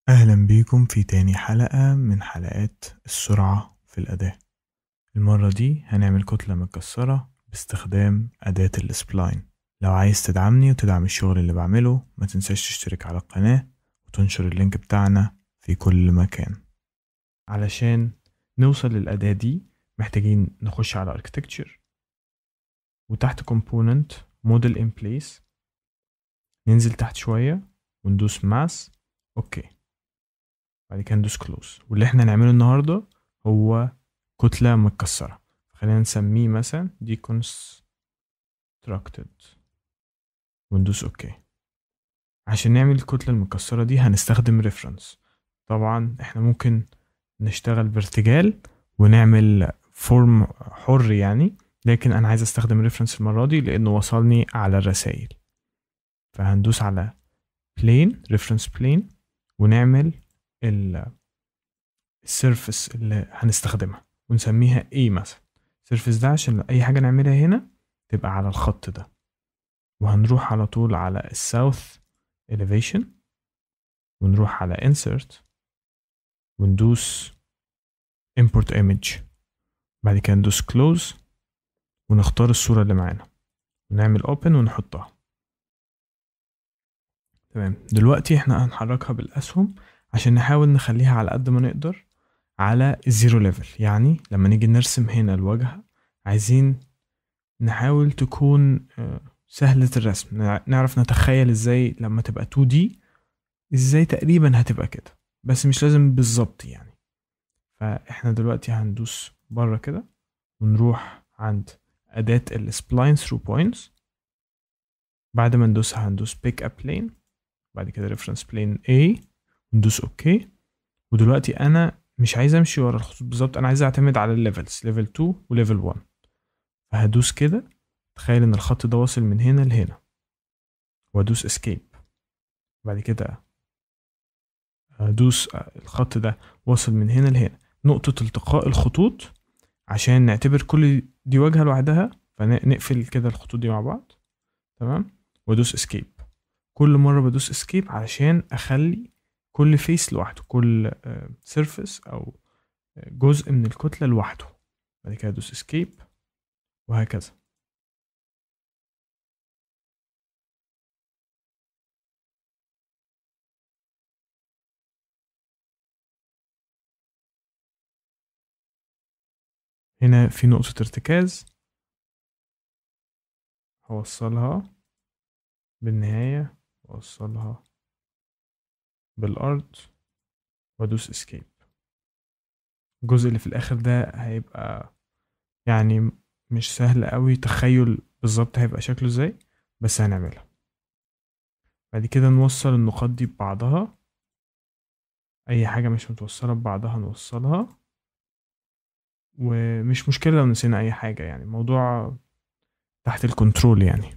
أهلا بيكم في تاني حلقة من حلقات السرعة في الأداة المرة دي هنعمل كتلة متكسرة باستخدام أداة السبلاين لو عايز تدعمني وتدعم الشغل اللي بعمله ما تنساش تشترك على القناة وتنشر اللينك بتاعنا في كل مكان علشان نوصل للأداة دي محتاجين نخش على Architecture وتحت Component Model in Place ننزل تحت شوية وندوس Mass أوكي بعد كده ندوس كلوز واللي احنا هنعمله النهارده هو كتلة متكسرة خلينا نسميه مثلا deconstructed وندوس اوكي عشان نعمل الكتلة المكسرة دي هنستخدم ريفرنس طبعا احنا ممكن نشتغل بارتجال ونعمل فورم حر يعني لكن انا عايز استخدم ريفرنس المرة دي لانه وصلني على الرسائل فهندوس على plane reference plane ونعمل ال السيرفس اللي هنستخدمها ونسميها ايه مثلا السيرفس ده عشان اي حاجة نعملها هنا تبقى على الخط ده وهنروح على طول على الساوث elevation ونروح على insert وندوس import image بعد كده ندوس close ونختار الصورة اللي معانا ونعمل open ونحطها تمام دلوقتي احنا هنحركها بالأسهم عشان نحاول نخليها على قد ما نقدر على الزيرو ليفل يعني لما نيجي نرسم هنا الواجهة عايزين نحاول تكون سهلة الرسم نعرف نتخيل ازاي لما تبقى 2D ازاي تقريبا هتبقى كده بس مش لازم بالظبط يعني فاحنا دلوقتي هندوس بره كده ونروح عند أداة السبلاين ثرو بوينتس بعد ما ندوسها هندوس بيك اب plane بعد كده ريفرنس بلين A ندوس اوكي ودلوقتي انا مش عايز امشي ورا الخطوط بالظبط انا عايز اعتمد على الليفلز ليفل 2 وليفل 1 فهدوس كده تخيل ان الخط ده واصل من هنا لهنا وادوس اسكيب بعد كده هدوس الخط ده واصل من هنا لهنا نقطة التقاء الخطوط عشان نعتبر كل دي واجهة لوحدها فنقفل كده الخطوط دي مع بعض تمام وادوس اسكيب كل مرة بدوس اسكيب علشان اخلي كل فيس لوحده كل سيرفيس او جزء من الكتلة لوحده بعد كده ادوس اسكيب وهكذا هنا في نقطة ارتكاز هوصلها بالنهاية وأوصلها بالأرض وأدوس اسكيب الجزء اللي في الآخر ده هيبقى يعني مش سهل قوي تخيل بالظبط هيبقى شكله ازاي بس هنعملها بعد كده نوصل النقاط دي ببعضها أي حاجة مش متوصلة ببعضها نوصلها ومش مشكلة لو نسينا أي حاجة يعني الموضوع تحت الكنترول يعني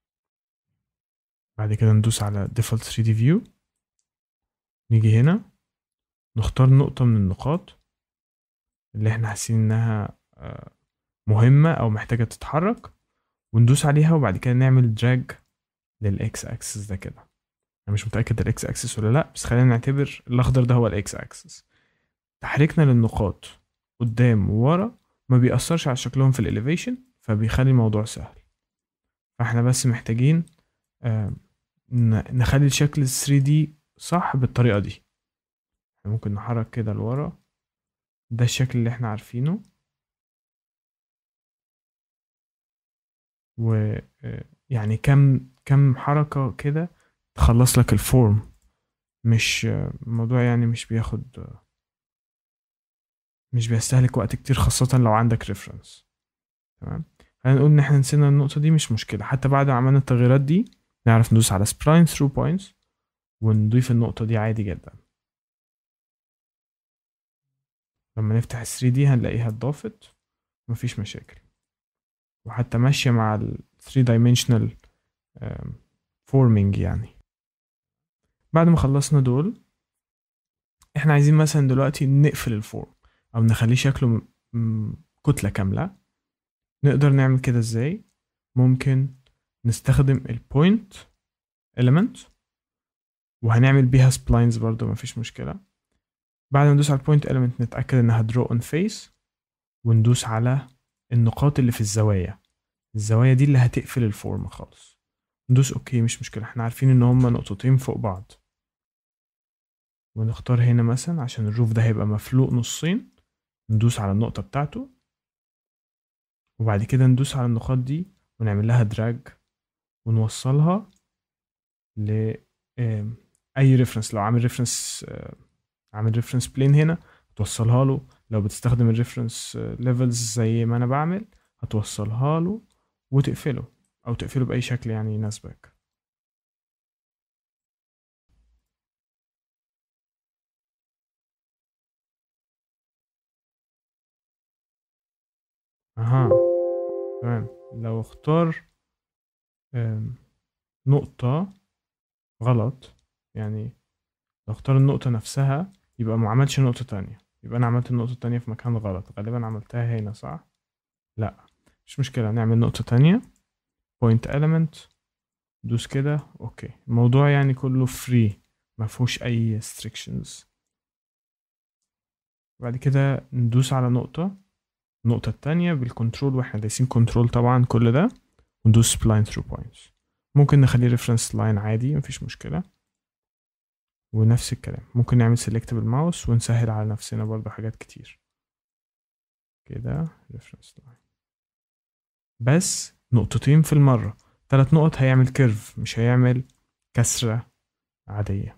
بعد كده ندوس على default 3D view نيجي هنا نختار نقطة من النقاط اللي احنا حاسين انها مهمة او محتاجة تتحرك وندوس عليها وبعد كده نعمل دراج للاكس اكسس ده كده انا مش متأكد الاكس اكسس ولا لا بس خلينا نعتبر الاخضر ده هو الاكس اكسس تحريكنا للنقاط قدام وورا ما بيأثرش على شكلهم في الاليفيشن فبيخلي الموضوع سهل فاحنا بس محتاجين نخلي الشكل 3D صح بالطريقة دي ممكن نحرك كده لورا ده الشكل اللي احنا عارفينه و يعني كم كم حركة كده تخلص لك الفورم مش الموضوع يعني مش بياخد مش بيستهلك وقت كتير خاصة لو عندك ريفرنس تمام خلينا نقول ان احنا نسينا النقطة دي مش مشكلة حتى بعد ما عملنا التغييرات دي نعرف ندوس على spline through points ونضيف النقطة دي عادي جدا لما نفتح ال 3D هنلاقيها اتضافت مفيش مشاكل وحتى ماشية مع ال 3 dimensional forming يعني بعد ما خلصنا دول احنا عايزين مثلا دلوقتي نقفل الفورم او نخليه شكله كتلة كاملة نقدر نعمل كده ازاي ممكن نستخدم البوينت element وهنعمل بيها سبلاينز برضو مفيش مشكلة بعد ما ندوس على البوينت element نتأكد انها draw on face وندوس على النقاط اللي في الزوايا الزوايا دي اللي هتقفل الفورم خالص ندوس اوكي مش مشكلة احنا عارفين ان هما نقطتين فوق بعض ونختار هنا مثلا عشان الروف ده هيبقى مفلوق نصين ندوس على النقطة بتاعته وبعد كده ندوس على النقاط دي ونعمل لها دراج ونوصلها ل آم، اي ريفرنس لو عامل ريفرنس عامل ريفرنس بلين هنا توصلها له لو بتستخدم الريفرنس ليفلز زي ما انا بعمل هتوصلها له وتقفله او تقفله باي شكل يعني يناسبك اها تمام لو اختار آم، نقطة غلط يعني لو اختار النقطة نفسها يبقى ما عملش نقطة تانية يبقى أنا عملت النقطة التانية في مكان غلط غالبا عملتها هنا صح؟ لا مش مشكلة نعمل نقطة تانية point element دوس كده اوكي الموضوع يعني كله free ما فيهوش أي restrictions بعد كده ندوس على نقطة النقطة التانية بالكنترول واحنا دايسين كنترول طبعا كل ده وندوس spline through points ممكن نخليه reference line عادي مفيش مشكلة ونفس الكلام ممكن نعمل select بالماوس ونسهل على نفسنا برضو حاجات كتير كده reference line بس نقطتين في المرة تلات نقط هيعمل كيرف مش هيعمل كسرة عادية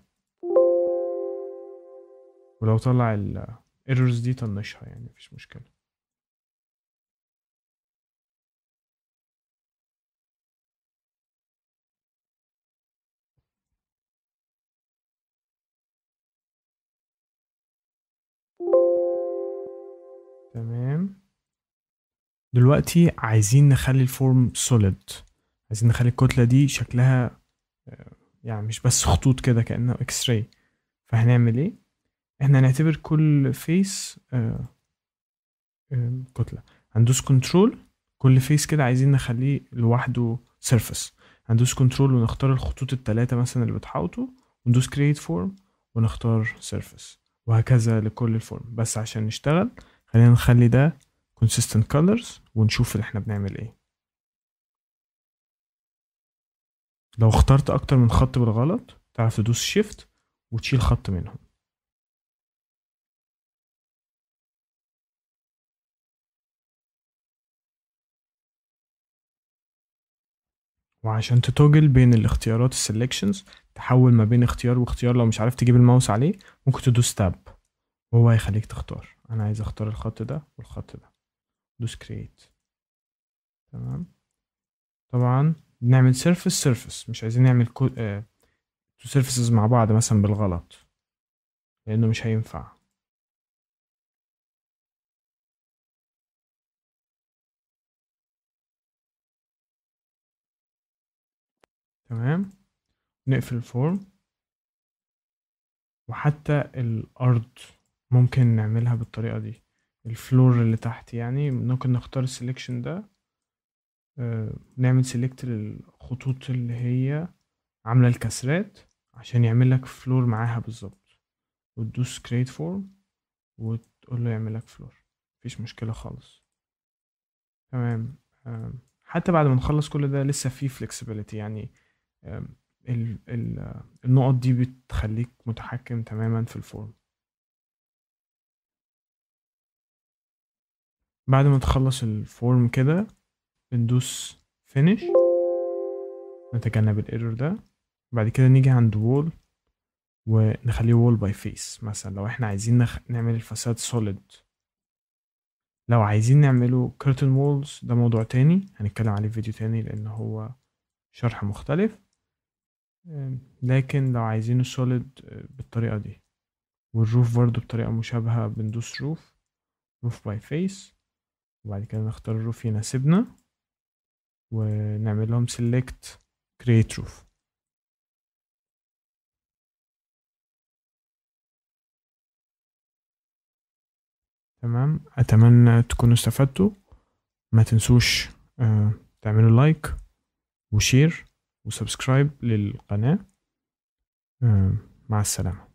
ولو طلع ال errors دي طنشها يعني مفيش مشكلة تمام دلوقتي عايزين نخلي الفورم سوليد عايزين نخلي الكتلة دي شكلها آه، يعني مش بس خطوط كده كأنه اكس راي فهنعمل ايه احنا هنعتبر كل فيس كتلة هندوس كنترول كل فيس كده عايزين نخليه لوحده سيرفيس هندوس كنترول ونختار الخطوط التلاتة مثلا اللي بتحاوطه وندوس create form ونختار surface وهكذا لكل الفورم بس عشان نشتغل خلينا نخلي ده consistent colors ونشوف اللي احنا بنعمل ايه لو اخترت اكتر من خط بالغلط تعرف تدوس shift وتشيل خط منهم وعشان تتوجل بين الاختيارات السلكشنز تحول ما بين اختيار واختيار لو مش عارف تجيب الماوس عليه ممكن تدوس تاب وهو هيخليك تختار انا عايز اختار الخط ده والخط ده دوس create تمام طبعا بنعمل surface surface مش عايزين نعمل كو... آه... two surfaces مع بعض مثلا بالغلط لانه مش هينفع تمام نقفل الفورم وحتى الأرض ممكن نعملها بالطريقة دي الفلور اللي تحت يعني ممكن نختار السلكشن ده آه، نعمل سيلكت للخطوط اللي هي عاملة الكسرات عشان يعمل لك فلور معاها بالظبط وتدوس create form وتقول له يعمل لك فلور مفيش مشكلة خالص تمام آم، حتى بعد ما نخلص كل ده لسه في flexibility يعني آم، ال ال النقط دي بتخليك متحكم تماما في الفورم بعد ما تخلص الفورم كده بندوس finish نتجنب الايرور ده بعد كده نيجي عند wall ونخليه wall by face مثلا لو احنا عايزين نخ... نعمل الفساد solid لو عايزين نعمله curtain walls ده موضوع تاني هنتكلم عليه في فيديو تاني لان هو شرح مختلف أم، لكن لو عايزينه solid أه، بالطريقة دي والروف برضو بطريقة مشابهة بندوس روف روف باي فيس وبعد كده نختار الروف يناسبنا ونعمل لهم select create roof تمام اتمنى تكونوا استفدتوا ما تنسوش آه، تعملوا لايك وشير وسبسكرايب للقناة آه، مع السلامة